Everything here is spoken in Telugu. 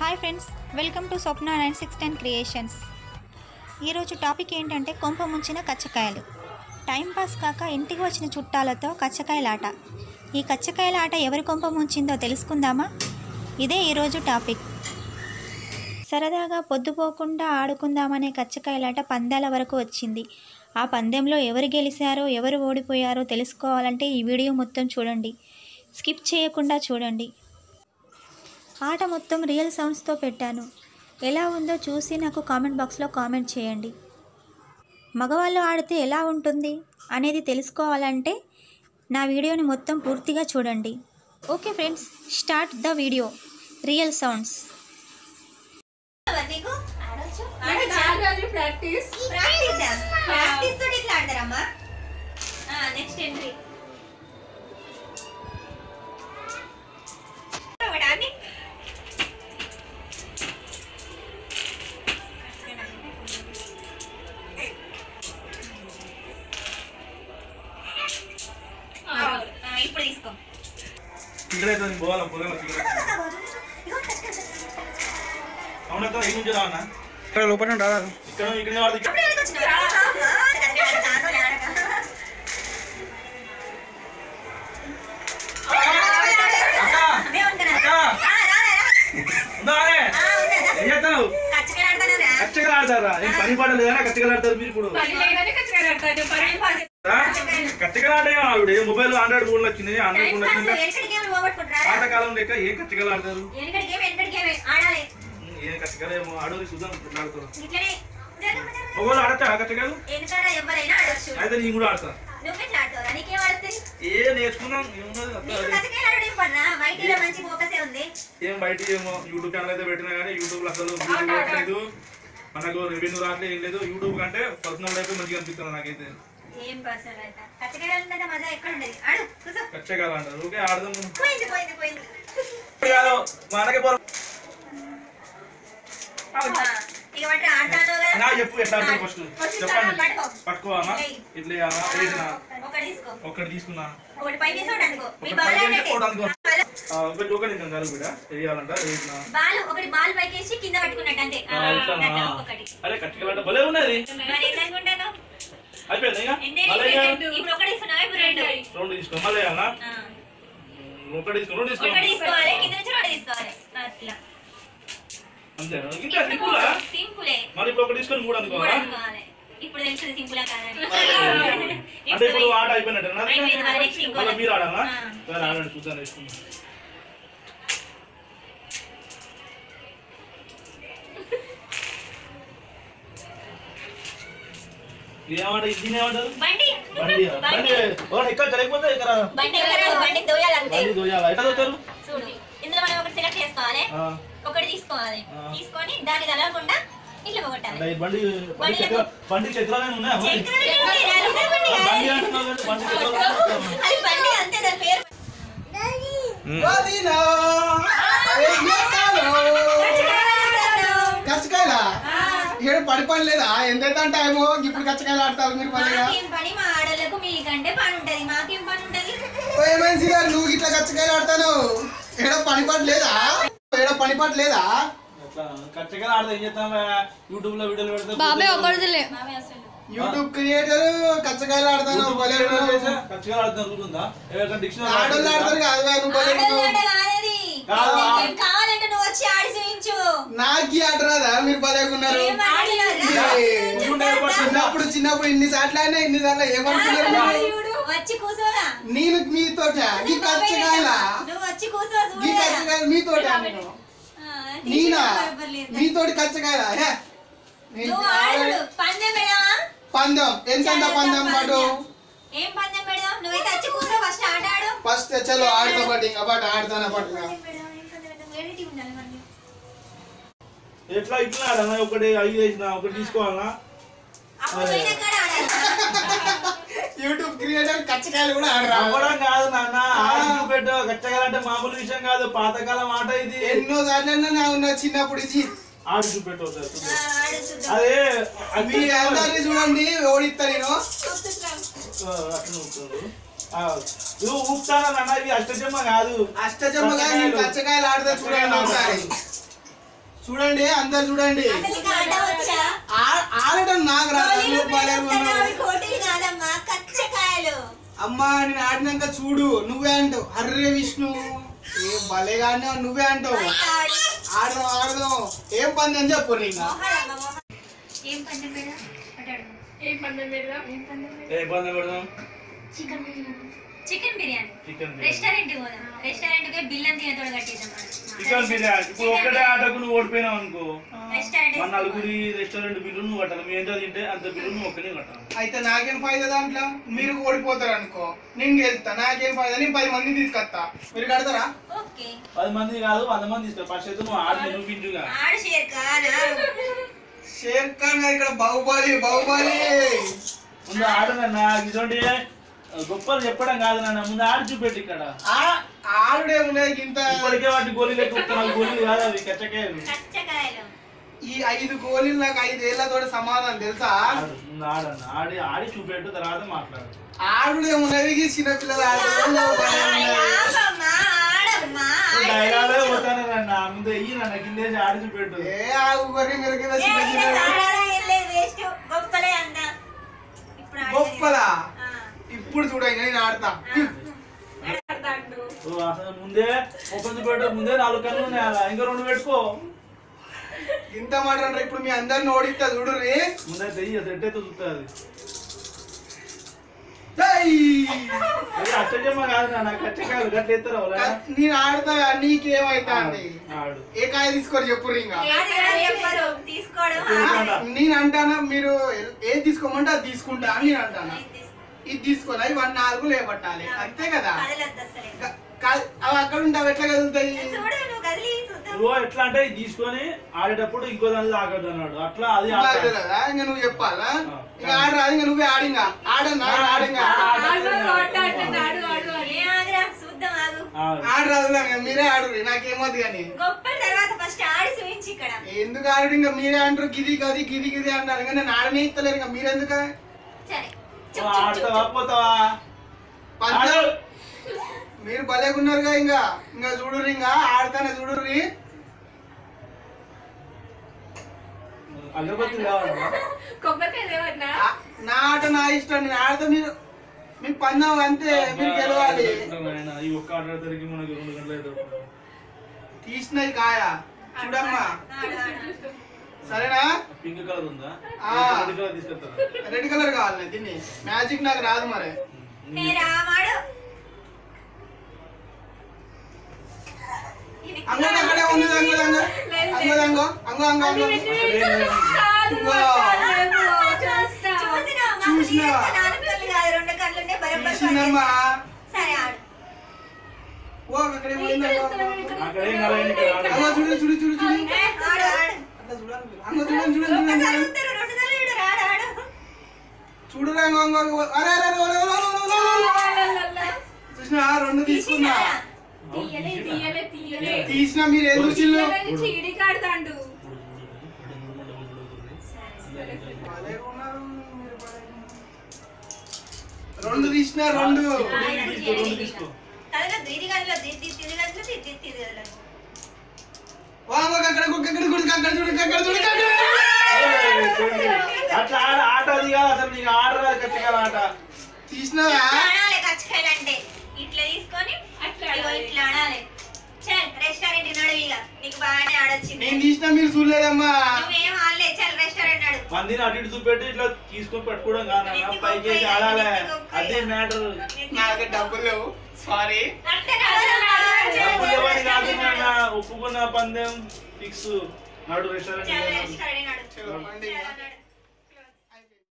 Hi friends welcome to Swapna nine six ten creations ఈరోజు టాపిక్ ఏంటంటే కొంప ముంచిన కచ్చకాయలు టైంపాస్ కాక ఇంటికి వచ్చిన చుట్టాలతో కచ్చకాయల ఆట ఈ కచ్చకాయల ఆట ఎవరి కొంప ముంచిందో తెలుసుకుందామా ఇదే ఈరోజు టాపిక్ సరదాగా పొద్దుపోకుండా ఆడుకుందామనే కచ్చకాయలాట పందాల వరకు వచ్చింది ఆ పందెంలో ఎవరు గెలిచారో ఎవరు ఓడిపోయారో తెలుసుకోవాలంటే ఈ వీడియో మొత్తం చూడండి స్కిప్ చేయకుండా చూడండి ఆట మొత్తం రియల్ సౌండ్స్తో పెట్టాను ఎలా ఉందో చూసి నాకు కామెంట్ బాక్స్లో కామెంట్ చేయండి మగవాళ్ళు ఆడితే ఎలా ఉంటుంది అనేది తెలుసుకోవాలంటే నా వీడియోని మొత్తం పూర్తిగా చూడండి okay friends start the video real sounds practice next entry ఇప్పుడు తీసుకో సిగరెట్ అని పోవాలా పొగల సిగరెట్ అవునక్క ఈ నుంచి రా అన్న ఇక్కడ లోపల రాదు ఇక్కడ ఇక్కడ వాడు ఇక్కడ అక్క ఉందానే ఏం చేస్తావు కచ్చగా ఆడతారా ఏం పని పడలేదు కానీ కచ్చగా ఆడతారు మీరు ఇప్పుడు కచ్చగా ఆడే ఆవిడ మొబైల్ ఆండ్రాయిడ్ ఫోన్ వచ్చింది ఆండ్రాయిడ్ ఫోన్ వచ్చింది పాతకాలం లెక్క ఏ కచ్చగా ఆడతారు ఏ కచ్చగా ఏమో ఆడోరి చూద్దాం ఆడుతారు మొబైల్ ఆడతా కచ్చగాలు ఎవరైనా ఆడొచ్చు అయితే నేను కూడా ఆడతా నువ్వెట్లా ఆడతావురా నీకేం ఆడుతుంది ఏ నేర్చుకున్నాం ఏమున్నది అక్క నీకు అది. కచ్చకాయలు ఆడడం ఏం పడరా వైటీలో మంచి ఫోకసే ఉంది ఏం బయట ఏమో యూట్యూబ్ ఛానల్ అయితే పెట్టినా కానీ యూట్యూబ్ లో అసలు views రావట్లేదు మనకు రెవెన్యూ రావట్లేదు ఏం లేదు యూట్యూబ్ కంటే పర్సనల్ లైఫ్ మంచిగా అనిపిస్తుంది నాకైతే ఏం పర్సనల్ అయితే కచ్చకాయలు ఉంటే మజా ఎక్కడ ఉండదు ఆడు కూర్చో కచ్చగాలు అంటారు ఓకే ఆడదాం పోయింది పోయింది పోయింది కాదు మనకే పొర ఆ, ఇక వంట ఆడతాను కదా నా చెప్పు ఎట్లా ఆడతాం ఫస్ట్ ఫస్ట్ చెప్పండి పట్టుకో. పట్టుకోవాలా ఇట్లా వేయాలా వేసినా ఒకటి తీసుకో ఒక్కటి తీసుకున్నా ఒకటి పై తీసుకోండి అనుకో మీ ఒకటి బాల్ పైకి ఆడండి. ఒకటి అనుకో. బాల్- ఆ, ఒకటి ఒకటి ఇంకా కాదు బిడ్డ వేయాలంట వేసినా బాల్ ఒకటి బాల్ పైకి వేసి కింద పట్టుకున్నట్టు అంతే ఆ, ఇట్లానా? అట్లా ఒక్కొక్కటి అరే కచ్చగాలంటే భలే ఉన్నది మరి ఎట్లా అనుకుంటాను అయిపోయింది ఇక ఎన్ని మళ్ళీ ఇక ఇప్పుడు ఒకటి ఇస్తున్నావా ఇప్పుడు రెండు రెండు తీసుకో మళ్ళీ వేయాలా ఆ. ఒకటి తీసుకో రెండు తీసుకో ఒకటి తీసుకోవాలి కింద నుంచి రెండు తీసుకోవాలి అట్లా అంతే ఇంకా సింపుల్ సింపులే మరి ఇప్పుడు ఒకటి తీసుకొని మూడు మూడు అనుకోవాలా అనుకోవాలి ఇప్పుడు తెలుస్తుంది సింపులా కాదని అంటే ఇప్పుడు ఆట అయిపోయినట్టేనా అయిపోయింది, మరి next ఇంకో మళ్ళీ మీరు ఆడాలా ఆ. సరే ఆడండి చూద్దాం వేసుకుందాం ఏమంటారు ఇది ఏమంటారు బండి బండి బండి వాడు ఇక్కడ జరగకపోతే ఇక్కడ బండి ఎవరు? బండి దోయాలంతే బండి దోయాలా ఎట్లా దోతారు చూడు ఇందులో మనం ఒకటి సెలెక్ట్ చేసుకోవాలి ఆ, ఒకటి తీసుకోవాలి ఆ. తీసుకొని దాన్ని తలగకుండా ఇట్లా పోగొట్టాలి అంటే ఈ బండి బండి చక్ర బండి చక్రాలు ఉన్నాయా మరి? చక్రాలు బండి రాదు, బండి ఆ, రాదు. బండి అంటున్నావు కానీ బండి చక్రాలు అది బండి అంతే దాని పేరు కచ్చకాయల ఏడు పడి పని లేదా ఎంత టైము ఇప్పుడు కచ్చకాయలు ఆడతారు మీరు పనిగా మాకేం పని మా ఆడలకు మీకంటే పని ఉంటది మాకేం పని ఉంటది ఏమైంది గారు నువ్వు ఇట్లా కచ్చకాయలు ఆడతాను ఏడో పని పాటు లేదా ఏడో పని పాటు లేదా ఎట్లా కచ్చగా ఆడితే ఏం చేస్తాం యూట్యూబ్ లో వీడియోలు పెడితే బాబాయ్ ఒకరిదిలే మామే అసలు యూట్యూబ్ క్రియేటర్ కచ్చకాయలు ఆడతాను భలే ఉన్నావు. కచ్చగా ఆడుతున్నా రూల్ ఎవరికైనా డిక్షనరీ ఆడోళ్ళు ఆడతారు కాదు బాయ్, నువ్వు భలే ఆడోళ్ళు ఉన్నావు. ఆట కాదది కాదు. నీకేం కావాలంటే నువ్వు వచ్చి ఆడి చూపించు నాకు ఈ ఆట రాదా మీరు భలేకున్నారు ఏం ఆడలేదు. చిన్నప్పుడు చిన్నప్పుడు ఇన్ని సార్లు అయినా ఇన్ని సార్లు ఏమనుకున్నారు మీరు? వచ్చి కూర్చోరా నేను మీతోట ఈ కచ్చకాయల నువ్వు వచ్చి కూర్చో ఈ చూడరా. కచ్చకాయలు మీతోట నేను. ఆ, నేనా తీసుకురా పర్వాలేదు. మీతోటి కచ్చకాయల హే. నేను నువ్వు ఆడుడు పందెం పెడదామా పందెం ఎంత ఎంత పందెం పాటు ఏం పందెం పెడదాం నువ్వైతే వచ్చి కూర్చో ఫస్ట్ ఆట ఆడు ఫస్ట్ చలో ఆడుతా పాటు ఇంకా పాటు ఆడుతానా పాటుగా పందెం పెడదాం, ఏం పందెం పెడదాం? వెరైటీ ఉండాలి మరి. ఎట్లా ఇట్లా ఆడనా ఒకటి ఐదు వేసిన ఒకటి తీసుకోవాలనా అప్పుడు పోయిన కాడ ఆడాలి. యూట్యూబ్ క్రియేటర్ కచ్చకాయలు కూడా ఆడరా అవ్వడం కాదు నాన్న ఆడి చూపెట్టు కచ్చగాలంటే మామూలు విషయం కాదు పాతకాలం ఆట ఇది ఎన్నో సార్లు నా ఉన్న చిన్నప్పుడు ఇది ఆడి చూపెట్టు ఒకసారి ఆ, చూపెట్టు. ఆడు చూద్దాం. అదే మీ అందరినీ చూడండి ఓడిస్తా నేను ఆ, అట్లా ఊపుతాడు. ఆ, నువ్వు ఊపుతానా నాన్న ఇది అష్టజమ్మ కాదు అష్టజమ్మగా నేను కచ్చకాయలు ఆడతా చూడండి ఒకసారి చూడండి అందరు చూడండి అసలు ఆట వచ్చా ఆ- ఆడటం నాకు రాదు కోడిలు నువ్వు భలే పిల్లలు ఉన్నావు. అవి కోటిలు కాదమ్మా కచ్చకాయలు అమ్మా నేను ఆడినాక చూడు నువ్వే అంటావు అర్రే విష్ణు ఏ భలేగానే నువ్వే అంటావు ఆడు. ఆడదాం ఆడదాం ఏం పని అని చెప్పు ఇంకా మొహాలమ్మ, మొహం. ఏం పందెం పెడదాం అటాడు. ఏం పందెం పెడదాం ఏం పందెం పెడదాం? ఏ ఇబ్బంది పెడదాం chicken biryani chicken biryani chicken biryani restaurant పోదాం రెస్టారెంట్ కి బిల్ అంతా తోడు కట్టేద్దాం చికెన్ బిర్యానీ ఇప్పుడు ఒక్కటే ఆటకు నువ్వు ఓడిపోయినావు అనుకో రెస్టారెంట్ మన నలుగురి రెస్టారెంట్ బిల్లు నువ్వు కట్టాలి మీ ఎంత తింటే అంత బిల్లు నువ్వు ఒక్కనే కట్టాలి అయితే నాకేం ఫైదా దాంట్లో మీరు ఓడిపోతారు అనుకో నేను గెలుస్తా నాకేం ఫైదా నేను పది మంది తీసుకొస్తా మీరు కడతారా ఓకే పది మంది కాదు వంద మంది ఇస్తారు ఫస్ట్ అయితే నువ్వు ఆడి నిరూపించుగా ఆడు షేర్ కానా షేర్ ఖాన్ గారు ఇక్కడ బాహుబలి బాహుబలి ముందు ఆడనన్నా ఇటువంటి గొప్పలు చెప్పడం కాదు నాన్న ముందు ఆడి చూపెట్టి ఇక్కడ ఆ- ఆడుడే ఉన్నాయి ఇంత ఇప్పటికే వాటి గోళీలు ఎక్కువ గోళీలు కాదు అవి కచ్చకాయలు కచ్చకాయలు ఈ ఐదు గోళీలు నాకు ఐదేళ్లతో సమాధానం తెలుసా ఆడు ముందు ఆడన్న ఆడి ఆడి చూపెట్టు తర్వాత మాట్లాడు ఆడుడే ఉన్నది ఈ చిన్నపిల్లలు ఆడుడే ఆగమ్మా, ఆడమ్మా డైలాగే పోతాను నన్న ముందు ఎయ్యి నన్న కిందేసి ఆడి చూపెట్టు ఏ ఆగు గొర్రె మీరు కింద ఏ, చిన్న ఇలా చిన్న ఆడాలా, ఏం లేదు, waste. గొప్పలే అన్న ఇప్పుడు ఆడేది. గొప్పదా ఆ. ఇప్పుడు చూడ ఇంకా నేను ఆడతా ఆడతాడు ఓ, అసలు ముందే ముఖం చూపెట్టు ముందే నాలుగు కళ్ళు ఉన్నాయి అలా ఇంకా రెండు పెట్టుకో ఇంత మాట అంటారు ఇప్పుడు మీ అందరిని ఓడిస్తా చూడు రే ముందే తెయ్యి సెట్ అయితే చూస్తుంది అచ్చమ్మ కాదు నాన్న కచ్చకాయలు గట్ల ఎత్తారు వాళ్ళ నేను ఆడతా నీకేమైతా అండి ఆడు ఏ కాయ తీసుకోరు చెప్పు ఇంకా ఏది కాదు చెప్పరు. తీసుకోవడం తీసుకుంటా. నేను అంటానా మీరు ఏది తీసుకోమంటే అది తీసుకుంటా అని నేను అంటానా ఇది తీసుకో. ఇది తీసుకొని అవి వన్ నాలుగు లేపట్టాలి అంతే కదా కదలొద్దు అసలే. క- కా- అవి అక్కడ ఉంటే అవి ఎట్లా కదులుతాయి చూడు నువ్వు కదిలి చూద్దాం నువ్వు ఎట్లా అంటే ఇది తీసుకొని ఆడేటప్పుడు ఇంకో దాన్ని తాగద్దు అన్నాడు అట్లా అది నాకు ఆడతాడు. తెలియదా ఇంకా నువ్వు చెప్పాలా ఆ. ఇంకా ఆడరాదు ఇంకా నువ్వే ఆడింగా ఆడన్నా ఆడింగా ఆడు ఆడు ఆడు ఆడు ఏ ఆగురా చూద్దాం ఆగు ఆడు. ఆడరాదు ఇంకా మీరే ఆడు నాకేమది కానీ గొప్ప తర్వాత ఫస్ట్ ఆడి చూపించి ఇక్కడ ఎందుకు ఆడు ఇంకా మీరే అంటారు గిది గది గిది గిది అంటారు ఇంకా నేను ఆడనే ఇస్తలేరు ఇంకా మీరెందుకు సరే నువ్వు ఆడతావా పోతావా పంచ ఆడు. మీరు భలేకున్నారుగా ఇంకా ఇంకా చూడుర్రి ఇంకా ఆడతానే చూడుర్రి అగరబత్తులు కావాలా కొబ్బరికాయ లేవన్నా ఆ- నా ఆట నా ఇష్టం నేను ఆడతా మీరు మీకు పన్నావు అంతే మీరు గెలవాలి ఆయన ఈ ఒక్క ఆట ఆడతానికి మనకి రెండు గంటలు అయితే తీసినది కాయ చూడమ్మా ఆడు, ఆడు, ఆడు. సరేనా పింక్ కలర్ ఉందా ఆ. రెడ్ కలర్ తీసుకొస్తారా రెడ్ కలర్ కావాలి దీన్ని మ్యాజిక్ నాకు రాదు మరి ఏ రామాడు ఇది అంగో అక్కడే ఉంది అంగో అంగో అంగో అంగో అంగో అంగో అంగో కాదు ఇంకో. చూస్తా చూసినావా? మాకు చూసినా. నీకు నాలుగు కళ్ళు కాదు, రెండు కళ్ళు ఉండే బరబ్బర్ తీసిందమ్మా సరే ఆడు ఓ అక్కడే పోయింది అంగో అక్కడ ఏం కాలేదు ఇక్కడ ఆడ. అంగో చూడు చూడు చూడు చూడు ఏ, ఆడు ఆడు అట్లా చూడాలి మీరు. అంగో చూడండి చూడండి చూడండి ఒక్కసారి చూడండి. ఉంటారు రెండు సార్లు చూడు ఆడు ఆడు చూడు రా అంగో అంగో అంగో. అరే అరే అరే, ఓలే, ఓలే, ఓలే, ఓలే, ఓలే. చూసినా రెండు తీసుకున్నా తీసినారా? తీయలే తీయలే తీయలే తీసినా మీరు ఏం చూసిల్లు తీయలే చీడి కాడతాండు సరే, సరే. రెండు తీసిన రెండు ఆ, ఇది ఇప్పుడు తీసుకో, రెండు చేయలేదు తీసుకో. ఇక. కదలొద్దు, ఇది కదలొద్దు, ఇది ఇది కదలొద్దు, ఇది ఇది ఇది కదలొద్దు. వాంగో అక్కడ గుడి, అక్కడ గుడి, అక్కడ చూడు అక్కడ చూడు అక్కడ అట్లా ఆడ ఆట అది కాదు అసలు నీకు ఆడరా కచ్చకాల ఆట తీసినావా ఇట్లా ఆడాలి కచ్చకాయలు అంటే ఇట్లా తీసుకొని అట్లా ఇగో ఆడాలి. ఇట్లా ఆడాలి చల్ రెస్టారెంట్ నడు ఇక నీకు బాగానే ఆడొచ్చింది నేను తీసినా మీరు చూడలేదమ్మా నువ్వేం ఆడలే చల్ రెస్టారెంట్ నడు మందిని అటు ఇటు చూపెట్టి ఇట్లా తీసుకొని పెట్టుకోవడం కాదు నాన్న. పైకి వేసి ఆడాలి అదే మ్యాటర్ నాకు డబ్బులు లేవు సారీ అంటే నడవదమ్మా. డబ్బులు ఇవ్వని కాదు నాన్న. ఒప్పుకున్న పందెం ఫిక్స్ నాడు రెస్టారెంట్ చల్ రెస్టారెంట్ నడు చలో, పండి. చల్, నడు.